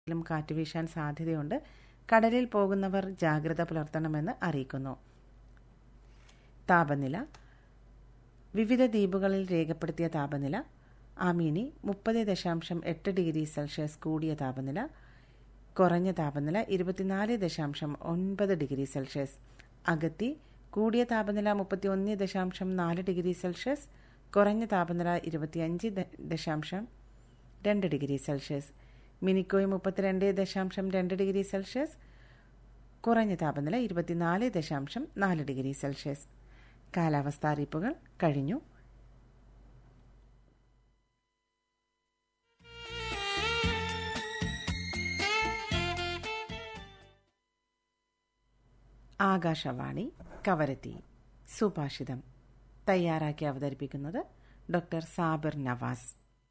ും കാറ്റ് വീശാൻ സാധ്യതയുണ്ട് കടലിൽ പോകുന്നവർ ജാഗ്രത പുലർത്തണമെന്ന് അറിയിക്കുന്നു താപനില വിവിധ ദ്വീപുകളിൽ രേഖപ്പെടുത്തിയ താപനില ആമീനി മുപ്പത് ദശാംശം എട്ട് ഡിഗ്രി സെൽഷ്യസ് കൂടിയ താപനില കുറഞ്ഞ താപനില ഇരുപത്തിനാല് ദശാംശം ഒൻപത് ഡിഗ്രി സെൽഷ്യസ് അഗത്തി കൂടിയ താപനില മുപ്പത്തിയൊന്ന് ദശാംശം നാല് ഡിഗ്രി സെൽഷ്യസ് കുറഞ്ഞ താപനില ഇരുപത്തിയഞ്ച് ദശാംശം രണ്ട് ഡിഗ്രി സെൽഷ്യസ് മിനിക്കോയ് മുപ്പത്തിരണ്ട് ദശാംശം രണ്ട് ഡിഗ്രി സെൽഷ്യസ് കുറഞ്ഞ താപനില ഇരുപത്തിനാല് ദശാംശം നാല് ഡിഗ്രി സെൽഷ്യസ് കാലാവസ്ഥാ അറിയിപ്പുകൾ കഴിഞ്ഞു ആകാശവാണി കവരത്തി സുഭാഷിതം തയ്യാറാക്കി അവതരിപ്പിക്കുന്നത് ഡോക്ടർ സാബിർ നവാസ്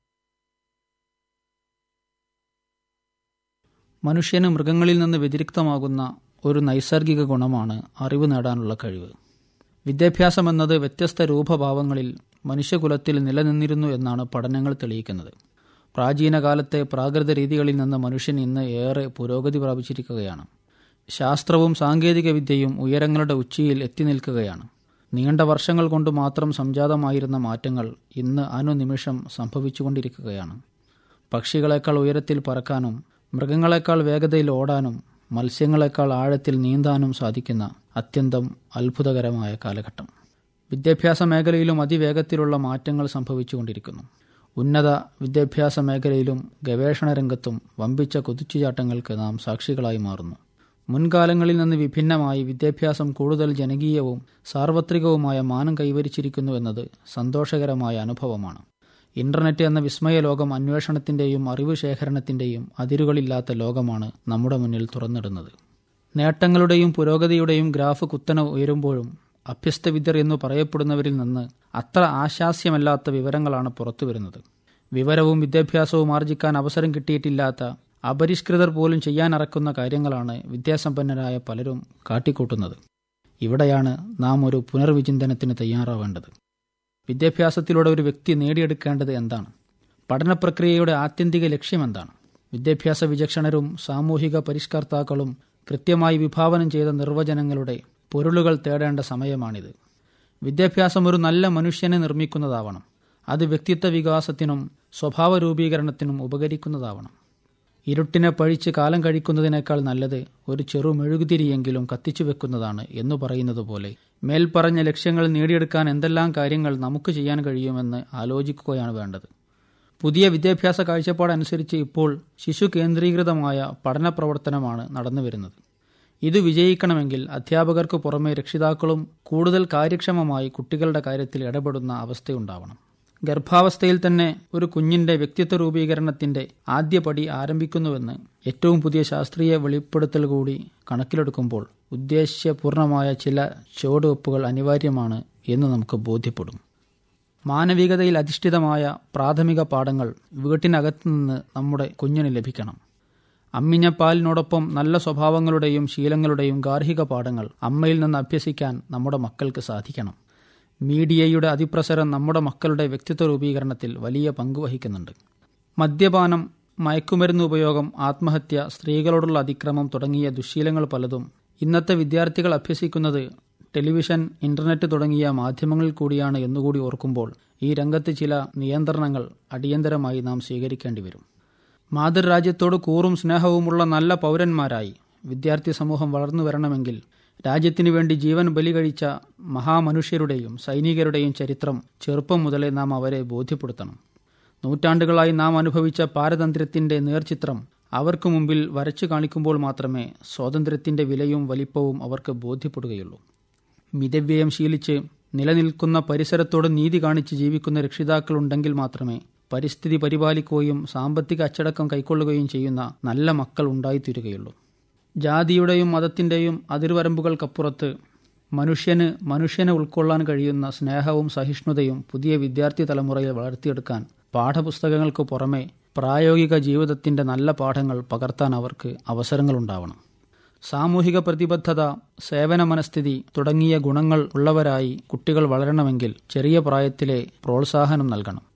മനുഷ്യന് മൃഗങ്ങളിൽ നിന്ന് വ്യതിരിക്തമാകുന്ന ഒരു നൈസർഗിക ഗുണമാണ് അറിവ് നേടാനുള്ള കഴിവ് വിദ്യാഭ്യാസം എന്നത് വ്യത്യസ്ത രൂപഭാവങ്ങളിൽ മനുഷ്യകുലത്തിൽ നിലനിന്നിരുന്നു എന്നാണ് പഠനങ്ങൾ തെളിയിക്കുന്നത് പ്രാചീന കാലത്തെ പ്രാകൃത രീതികളിൽ നിന്ന് മനുഷ്യൻ ഇന്ന് ഏറെ പുരോഗതി പ്രാപിച്ചിരിക്കുകയാണ് ശാസ്ത്രവും സാങ്കേതിക വിദ്യയും ഉയരങ്ങളുടെ ഉച്ചിയിൽ എത്തി നിൽക്കുകയാണ് നീണ്ട വർഷങ്ങൾ കൊണ്ട് മാത്രം സംജാതമായിരുന്ന മാറ്റങ്ങൾ ഇന്ന് അനുനിമിഷം സംഭവിച്ചുകൊണ്ടിരിക്കുകയാണ് പക്ഷികളെക്കാൾ ഉയരത്തിൽ പറക്കാനും മൃഗങ്ങളെക്കാൾ വേഗതയിൽ ഓടാനും മത്സ്യങ്ങളെക്കാൾ ആഴത്തിൽ നീന്താനും സാധിക്കുന്ന അത്യന്തം അത്ഭുതകരമായ കാലഘട്ടം വിദ്യാഭ്യാസ മേഖലയിലും അതിവേഗത്തിലുള്ള മാറ്റങ്ങൾ സംഭവിച്ചുകൊണ്ടിരിക്കുന്നു ഉന്നത വിദ്യാഭ്യാസ മേഖലയിലും ഗവേഷണ രംഗത്തും വമ്പിച്ച കുതിച്ചുചാട്ടങ്ങൾക്ക് നാം സാക്ഷികളായി മാറുന്നു മുൻകാലങ്ങളിൽ നിന്ന് വിഭിന്നമായി വിദ്യാഭ്യാസം കൂടുതൽ ജനകീയവും സാർവത്രികവുമായ മാനം കൈവരിച്ചിരിക്കുന്നു എന്നത് സന്തോഷകരമായ അനുഭവമാണ് ഇന്റർനെറ്റ് എന്ന വിസ്മയ ലോകം അന്വേഷണത്തിന്റെയും അറിവ് ശേഖരണത്തിന്റെയും അതിരുകളില്ലാത്ത ലോകമാണ് നമ്മുടെ മുന്നിൽ തുറന്നിടുന്നത് നേട്ടങ്ങളുടെയും പുരോഗതിയുടെയും ഗ്രാഫ് കുത്തനെ ഉയരുമ്പോഴും അഭ്യസ്തവിദ്യർ എന്നു പറയപ്പെടുന്നവരിൽ നിന്ന് അത്ര ആശാസ്യമല്ലാത്ത വിവരങ്ങളാണ് പുറത്തുവരുന്നത് വിവരവും വിദ്യാഭ്യാസവും ആർജിക്കാൻ അവസരം കിട്ടിയിട്ടില്ലാത്ത അപരിഷ്കൃതർ പോലും ചെയ്യാനറക്കുന്ന കാര്യങ്ങളാണ് വിദ്യാസമ്പന്നരായ പലരും കാട്ടിക്കൂട്ടുന്നത് ഇവിടെയാണ് നാം ഒരു പുനർവിചിന്തനത്തിന് തയ്യാറാവേണ്ടത് വിദ്യാഭ്യാസത്തിലൂടെ ഒരു വ്യക്തി നേടിയെടുക്കേണ്ടത് എന്താണ് പഠന പ്രക്രിയയുടെ ആത്യന്തിക ലക്ഷ്യം എന്താണ് വിദ്യാഭ്യാസ വിചക്ഷണരും സാമൂഹിക പരിഷ്കർത്താക്കളും കൃത്യമായി വിഭാവനം ചെയ്ത നിർവചനങ്ങളുടെ പൊരുളുകൾ തേടേണ്ട സമയമാണിത് വിദ്യാഭ്യാസം ഒരു നല്ല മനുഷ്യനെ നിർമ്മിക്കുന്നതാവണം അത് വ്യക്തിത്വ വികാസത്തിനും സ്വഭാവ രൂപീകരണത്തിനും ഉപകരിക്കുന്നതാവണം ഇരുട്ടിനെ പഴിച്ച് കാലം കഴിക്കുന്നതിനേക്കാൾ നല്ലത് ഒരു ചെറു മെഴുകുതിരിയെങ്കിലും കത്തിച്ചു വെക്കുന്നതാണ് എന്ന് പറയുന്നത് പോലെ മേൽപ്പറഞ്ഞ ലക്ഷ്യങ്ങൾ നേടിയെടുക്കാൻ എന്തെല്ലാം കാര്യങ്ങൾ നമുക്ക് ചെയ്യാൻ കഴിയുമെന്ന് ആലോചിക്കുകയാണ് വേണ്ടത് പുതിയ വിദ്യാഭ്യാസ കാഴ്ചപ്പാടനുസരിച്ച് ഇപ്പോൾ ശിശു കേന്ദ്രീകൃതമായ പഠന പ്രവർത്തനമാണ് നടന്നുവരുന്നത് ഇത് വിജയിക്കണമെങ്കിൽ അധ്യാപകർക്ക് പുറമെ രക്ഷിതാക്കളും കൂടുതൽ കാര്യക്ഷമമായി കുട്ടികളുടെ കാര്യത്തിൽ ഇടപെടുന്ന അവസ്ഥയുണ്ടാവണം ഗർഭാവസ്ഥയിൽ തന്നെ ഒരു കുഞ്ഞിന്റെ വ്യക്തിത്വ രൂപീകരണത്തിന്റെ ആദ്യപടി ആരംഭിക്കുന്നുവെന്ന് ഏറ്റവും പുതിയ ശാസ്ത്രീയ വെളിപ്പെടുത്തൽ കൂടി കണക്കിലെടുക്കുമ്പോൾ ഉദ്ദേശ്യപൂർണമായ ചില ചുവടുവെപ്പുകൾ അനിവാര്യമാണ് എന്ന് നമുക്ക് ബോധ്യപ്പെടും മാനവികതയിൽ അധിഷ്ഠിതമായ പ്രാഥമിക പാഠങ്ങൾ വീട്ടിനകത്തു നിന്ന് നമ്മുടെ കുഞ്ഞിന് ലഭിക്കണം അമ്മിഞ്ഞ പാലിനോടൊപ്പം നല്ല സ്വഭാവങ്ങളുടെയും ശീലങ്ങളുടെയും ഗാർഹിക പാഠങ്ങൾ അമ്മയിൽ നിന്ന് അഭ്യസിക്കാൻ നമ്മുടെ മക്കൾക്ക് സാധിക്കണം മീഡിയയുടെ അതിപ്രസരം നമ്മുടെ മക്കളുടെ വ്യക്തിത്വ രൂപീകരണത്തിൽ വലിയ പങ്ക് വഹിക്കുന്നുണ്ട് മദ്യപാനം മയക്കുമരുന്ന് ഉപയോഗം ആത്മഹത്യ സ്ത്രീകളോടുള്ള അതിക്രമം തുടങ്ങിയ ദുശീലങ്ങൾ പലതും ഇന്നത്തെ വിദ്യാർത്ഥികൾ അഭ്യസിക്കുന്നത് ടെലിവിഷൻ ഇന്റർനെറ്റ് തുടങ്ങിയ മാധ്യമങ്ങളിൽ കൂടിയാണ് എന്നുകൂടി ഓർക്കുമ്പോൾ ഈ രംഗത്ത് ചില നിയന്ത്രണങ്ങൾ അടിയന്തരമായി നാം സ്വീകരിക്കേണ്ടി വരും മാതൃരാജ്യത്തോട് കൂറും സ്നേഹവുമുള്ള നല്ല പൗരന്മാരായി വിദ്യാർത്ഥി സമൂഹം വളർന്നു വരണമെങ്കിൽ രാജ്യത്തിനു വേണ്ടി ജീവൻ ബലി കഴിച്ച മഹാമനുഷ്യരുടെയും സൈനികരുടെയും ചരിത്രം ചെറുപ്പം മുതലേ നാം അവരെ ബോധ്യപ്പെടുത്തണം നൂറ്റാണ്ടുകളായി നാം അനുഭവിച്ച പാരതന്ത്ര്യത്തിന്റെ നേർചിത്രം അവർക്ക് മുമ്പിൽ വരച്ചു കാണിക്കുമ്പോൾ മാത്രമേ സ്വാതന്ത്ര്യത്തിന്റെ വിലയും വലിപ്പവും അവർക്ക് ബോധ്യപ്പെടുകയുള്ളൂ മിതവ്യയം ശീലിച്ച് നിലനിൽക്കുന്ന പരിസരത്തോട് നീതി കാണിച്ച് ജീവിക്കുന്ന രക്ഷിതാക്കളുണ്ടെങ്കിൽ മാത്രമേ പരിസ്ഥിതി പരിപാലിക്കുകയും സാമ്പത്തിക അച്ചടക്കം കൈക്കൊള്ളുകയും ചെയ്യുന്ന നല്ല മക്കൾ ഉണ്ടായിത്തീരുകയുള്ളൂ ജാതിയുടെയും മതത്തിന്റെയും അതിർവരമ്പുകൾക്കപ്പുറത്ത് മനുഷ്യന് മനുഷ്യനെ ഉൾക്കൊള്ളാൻ കഴിയുന്ന സ്നേഹവും സഹിഷ്ണുതയും പുതിയ വിദ്യാർത്ഥി തലമുറയിൽ വളർത്തിയെടുക്കാൻ പാഠപുസ്തകങ്ങൾക്ക് പുറമെ പ്രായോഗിക ജീവിതത്തിന്റെ നല്ല പാഠങ്ങൾ പകർത്താൻ അവർക്ക് അവസരങ്ങളുണ്ടാവണം സാമൂഹിക പ്രതിബദ്ധത സേവന മനസ്ഥിതി തുടങ്ങിയ ഗുണങ്ങൾ ഉള്ളവരായി കുട്ടികൾ വളരണമെങ്കിൽ ചെറിയ പ്രായത്തിലെ പ്രോത്സാഹനം നൽകണം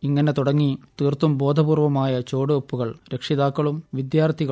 ഇങ്ങനെ തുടങ്ങി തീർത്തും ബോധപൂർവമായ ചുവടുവെപ്പുകൾ രക്ഷിതാക്കളും വിദ്യാർത്ഥികളും